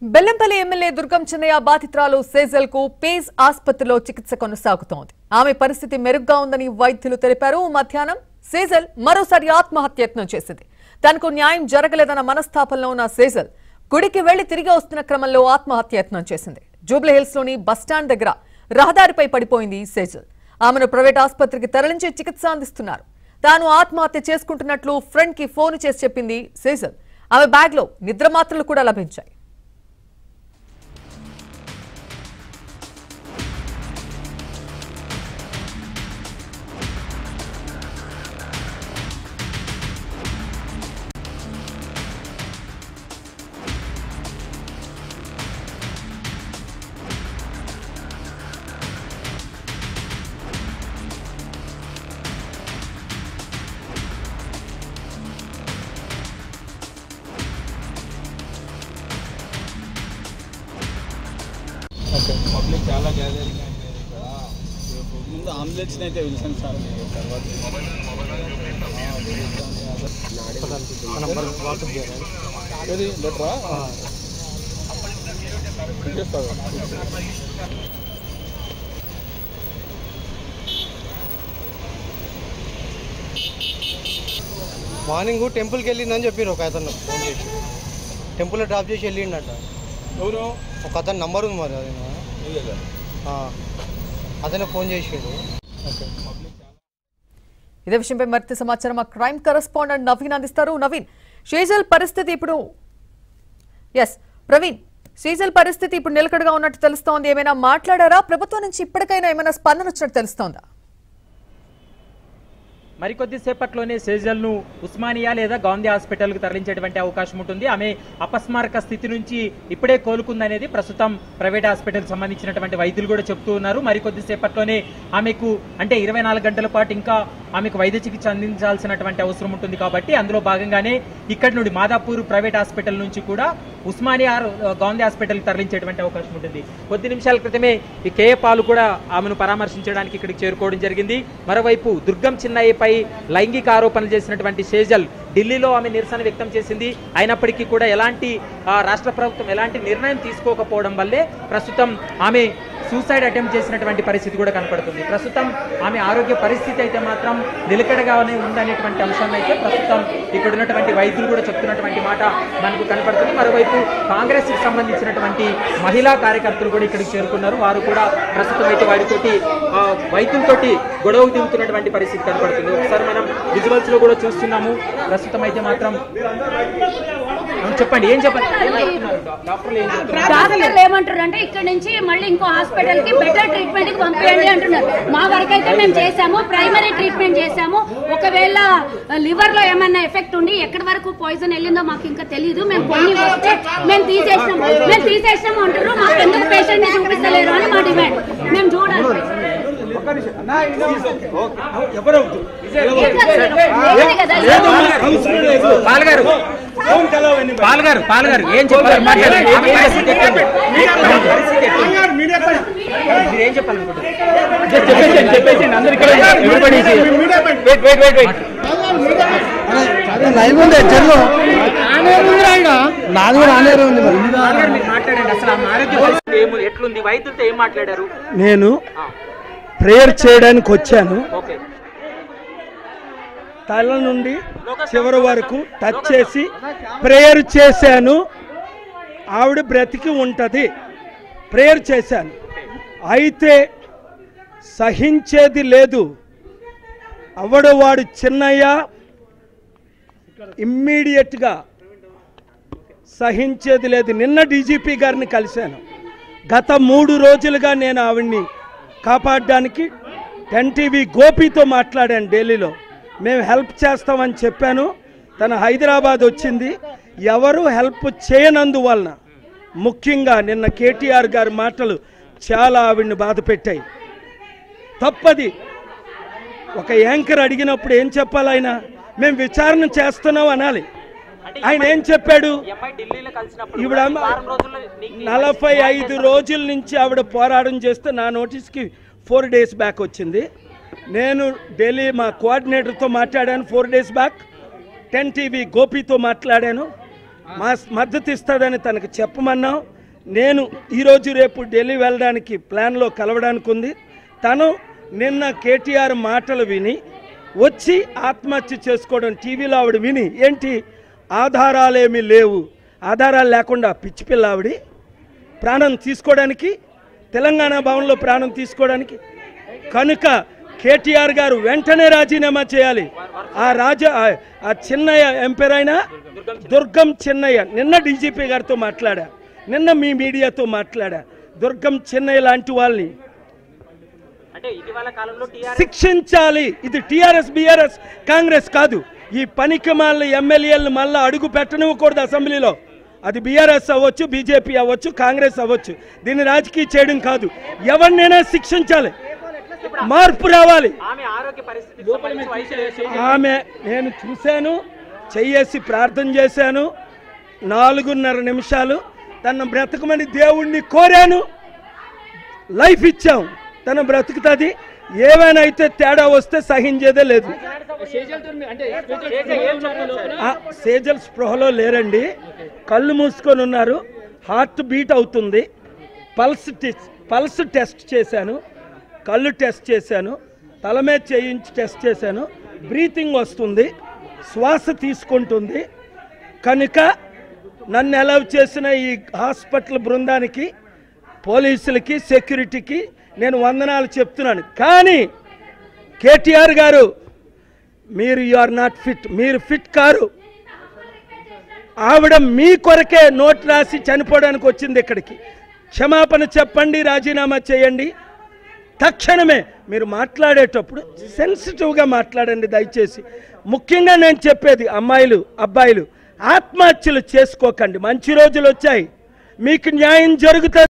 Bellampalli MLA దుర్గం చిన్నయ్య బాధితురాలు సేజల్ కు page ఆసుపత్రిలో చికిత్స కొనసాగుతోంది ఆమె పరిస్థితి మెరుగ్గా ఉందని వైద్యులు తెలిపారు మధ్యాహ్నం సేజల్ మరోసారి ఆత్మహత్యత్నం చేసింది తనకు న్యాయం జరగలేదన్న మనస్తాపంలో ఉన్న సేజల్ గుడికి వెళ్లి తిరిగి వస్తున్న క్రమంలో ఆత్మహత్యత్నం చేసింది జూబ్లీహిల్స్ లోని బస్టాండ్ దగ్గర రహదారిపై పడిపోయింది సేజల్ ఆమెను ప్రైవేట్ ఆసుపత్రికి తరలించి చికిత్స అందిస్తున్నారు తాను ఆత్మహత్య చేసుకుంటున్నట్లు ఫ్రెండ్ కి ఫోన్ చేసి చెప్పింది సేజల్ ఆమె బ్యాగ్ లో నిద్రమాత్రలు కూడా లభించాయి పబ్లిక్ చాలా గ్యాదరింగ్ అయింది ఇక్కడ ముందు అంబులెన్స్ అయితే పిలిచాను సార్ మీరు తర్వాత ఏది లెటరా ఇచ్చేస్తావా? మార్నింగ్ టెంపుల్కి వెళ్ళిందని చెప్పారు ఒక అతను ఫోన్ చేసి టెంపుల్లో డ్రాప్ చేసి వెళ్ళిండట ఎవరు ఒక అతని నంబర్ ఉంది మరి అది ఇదేగా. అతనే ఫోన్ చేసిండు ఓకే పబ్లిక్ చాలా ఇదే విషయంపై మరింత సమాచారం మా క్రైమ్ కరెస్పాండెంట్ నవీన్ అందిస్తారు నవీన్ షేజల్ పరిస్థితి ఇప్పుడు ఎస్ ప్రవీణ్ షేజల్ పరిస్థితి ఇప్పుడు నిలకడగా ఉన్నట్టు తెలుస్తోంది ఏమైనా మాట్లాడారా ప్రభుత్వం నుంచి ఇప్పటికైనా ఏమైనా స్పందన వచ్చినట్టు తెలుస్తోందా మరికొద్ది సేపట్లోనే సేజల్ను ఉస్మానియా లేదా గాంధీ హాస్పిటల్కు తరలించేటువంటి అవకాశం ఉంటుంది ఆమె అపస్మారక స్థితి నుంచి ఇప్పుడే కోలుకుందనేది ప్రస్తుతం ప్రైవేట్ హాస్పిటల్ సంబంధించినటువంటి వైద్యులు కూడా చెప్తూ ఉన్నారు మరికొద్ది సేపట్లోనే ఆమెకు అంటే ఇరవై నాలుగు గంటల పాటు ఇంకా ఆమెకు వైద్య చికిత్స అందించాల్సినటువంటి అవసరం ఉంటుంది కాబట్టి అందులో భాగంగానే ఇక్కడి నుండి మాదాపూర్ ప్రైవేట్ హాస్పిటల్ నుంచి కూడా ఉస్మానియా ఆ, గాంధీ హాస్పిటల్కి తరలించేటువంటి అవకాశం ఉంటుంది కొద్ది నిమిషాల క్రితమే ఈ కేఏ పాలు కూడా ఆమెను పరామర్శించడానికి ఇక్కడికి చేరుకోవడం జరిగింది మరోవైపు దుర్గం చిన్నయ్యపై లైంగిక ఆరోపణలు చేసినటువంటి సేజల్ ఢిల్లీలో ఆమె నిరసన వ్యక్తం చేసింది అయినప్పటికీ కూడా ఎలాంటి ఆ, రాష్ట్ర ప్రభుత్వం ఎలాంటి నిర్ణయం తీసుకోకపోవడం వల్లే ప్రస్తుతం ఆమె సూసైడ్ అటెంప్ట్ చేసినటువంటి పరిస్థితి కూడా కనపడుతుంది ప్రస్తుతం ఆమె ఆరోగ్య పరిస్థితి అయితే మాత్రం నిలకడగానే ఉందనేటువంటి అంశాన్ని అయితే ప్రస్తుతం ఇక్కడ ఉన్నటువంటి వైద్యులు కూడా చెప్తున్నటువంటి మాట మనకు కనపడుతుంది మరోవైపు కాంగ్రెస్ కి సంబంధించినటువంటి మహిళా కార్యకర్తలు కూడా ఇక్కడికి చేరుకున్నారు వారు కూడా ప్రస్తుతం అయితే వారితోటి ఆ, వైద్యులతోటి గొడవ దిగుతున్నటువంటి పరిస్థితి కనపడుతుంది ఒకసారి మనం విజువల్స్ లో కూడా చూస్తున్నాము ప్రస్తుతం అయితే మాత్రం అవును, చెప్పండి ఏం చెప్పండి ఏం చెప్తున్నారు డాక్టర్లు ఏం చెప్తున్నారు డాక్టర్లు ఏమంటారు అంటే ఇక్కడ నుంచి మళ్ళీ ఇంకో హాస్పిటల్ కి బెటర్ ట్రీట్మెంట్ కి పంపించండి అంటున్నారు మా వరకు అయితే మేము చేసాము ప్రైమరీ ట్రీట్మెంట్ చేసాము ఒకవేళ లివర్ లో ఏమైనా ఎఫెక్ట్ ఉండి ఎక్కడి వరకు పాయిజన్ వెళ్ళిందో మాకు ఇంకా తెలియదు మేము కొన్ని వస్తే మేము తీసేసినాం మేము తీసేసినాము అంటారు మాకు ఎందుకు పేషెంట్ ని చూపిస్తలేరు అని మా డిమాండ్ మేము చూడాలి లేదు కదా, పాల్గారు పాల్గారు పాల్గారు ఏం చెప్పారు మాట్లాడండి ఆమె పరిస్థితి ఎట్లుంది? ఆమె పరిస్థితి ఎట్లుంది? మీరు ఏం చెప్పాలనుకుంటున్నారు చెప్పేసి చెప్పేసి అందరికీ everybody is here. Wait, wait, wait, wait. Live ఉంది చెల్లు నాది కూడా ఆనేరే ఉంది మరి పాల్గారు మీరు మాట్లాడండి అసలు ఆమె ఆరోగ్య పరిస్థితి ఏము- ఎట్లుంది వైద్యులతో ఏం మాట్లాడారు నేను ఆ, ప్రేయర్ చేయడానికి వచ్చాను ఓకే తల నుండి చివరి వరకు టచ్ చేసి ప్రేయర్ చేశాను ఆవిడ బ్రతికి ఉంటుంది ప్రేయర్ చేశాను అయితే సహించేది లేదు అవడు వాడు చిన్నయ్య ఇమ్మీడియట్గా సహించేది లేదు నిన్న డీజీపీ గారిని కలిశాను గత మూడు రోజులుగా నేను ఆవిడ్ని కాపాడడానికి టెన్ టీవీ గోపితో మాట్లాడాను ఢిల్లీలో మేము హెల్ప్ చేస్తామని చెప్పాను తను హైదరాబాద్ వచ్చింది ఎవరు హెల్ప్ చేయనందువలన ముఖ్యంగా నిన్న కేటీఆర్ గారి మాటలు చాలా ఆవిడ్ని బాధ పెట్టాయి తప్పది ఒక యాంకర్ అడిగినప్పుడు ఏం చెప్పాలి ఆయన మేము విచారణ చేస్తున్నాం అనాలి ఆయన ఏం చెప్పాడు ఈ అమ్మాయి ఢిల్లీలో కలిసినప్పుడు ఈవిడ కూడా అమ్మ- వారం రోజుల్లో నీకు నీ నలభై ఐదు రోజుల నుంచి ఆవిడ పోరాటం చేస్తే నా నోటీస్కి ఫోర్ డేస్ బ్యాక్ వచ్చింది నేను ఢిల్లీ మా కోఆర్డినేటర్తో మాట్లాడాను four days back ten TV గోపితో మాట్లాడాను మా మద్దతు ఇస్తాడని తనకు చెప్పమన్నాం నేను ఈరోజు రేపు ఢిల్లీ వెళ్ళడానికి ప్లాన్లో కలవడానికి ఉంది తను నిన్న కేటీఆర్ మాటలు విని వచ్చి ఆత్మహత్య చేసుకోవడం టీవీలో ఆవిడ విని ఏంటి ఆధారాలేమీ లేవు ఆధారాలు లేకుండా పిచ్చి పిల్ల ఆవిడి ప్రాణం తీసుకోవడానికి తెలంగాణ భవన్లో ప్రాణం తీసుకోవడానికి కనుక కేటీఆర్ గారు వెంటనే రాజీనామా చేయాలి ఆ రాజ ఆ- ఆ చిన్నయ్య ఎంపైర్ అయినా దుర్గం చిన్నయ్య నిన్న డీజీపీ గారితో మాట్లాడా నిన్న మీ మీడియాతో మాట్లాడా దుర్గం చిన్నయ్య లాంటి వాళ్ళని అంటే ఇటీవల కాలంలో టీఆర్ శిక్షించాలి ఇది టీఆర్ఎస్ బీఆర్ఎస్ కాంగ్రెస్ కాదు ఈ పనికి మాల ఎమ్మెల్యేలను మళ్ళా అడుగు పెట్టనివ్వకూడదు అసెంబ్లీలో అది బీఆర్ఎస్ అవ్వచ్చు బీజేపీ అవ్వచ్చు కాంగ్రెస్ అవ్వచ్చు దీన్ని రాజకీయ చేయడం కాదు ఎవరినైనా శిక్షించాలి మార్పు రావాలి ఆమె ఆరోగ్య పరిస్థితి సంబంధించి వైద్యులు ఆమె నేను చూశాను చెయ్యేసి ప్రార్థన చేశాను నాలుగున్నర నిమిషాలు తన బ్రతకమని దేవుణ్ణి కోరాను లైఫ్ ఇచ్చాం తన బ్రతుకుతుంది ఏమైనా అయితే తేడా వస్తే సహించేదే లేదు ఆ, సేజల్ స్పృహలో లేరండి కళ్ళు మూసుకొని ఉన్నారు హార్ట్ బీట్ అవుతుంది పల్స్ టెస్ట్ పల్స్ టెస్ట్ చేశాను కళ్ళు టెస్ట్ చేశాను తల మీద చేయించి టెస్ట్ చేశాను బ్రీతింగ్ వస్తుంది శ్వాస తీసుకుంటుంది కనుక నన్ను అలౌ చేసిన ఈ హాస్పిటల్ బృందానికి పోలీసులకి సెక్యూరిటీకి నేను వందనాలు చెప్తున్నాను కానీ కేటీఆర్ గారు మీరు యు ఆర్ నాట్ ఫిట్ మీరు ఫిట్ కారు ఆవిడ మీ కొరకే నోట్ రాసి చనిపోవడానికి వచ్చింది ఇక్కడికి క్షమాపణ చెప్పండి రాజీనామా చేయండి తక్షణమే మీరు మాట్లాడేటప్పుడు సెన్సిటివ్గా మాట్లాడండి దయచేసి ముఖ్యంగా నేను చెప్పేది అమ్మాయిలు అబ్బాయిలు ఆత్మహత్యలు చేసుకోకండి మంచి రోజులు వచ్చాయి మీకు న్యాయం జరుగుతుంది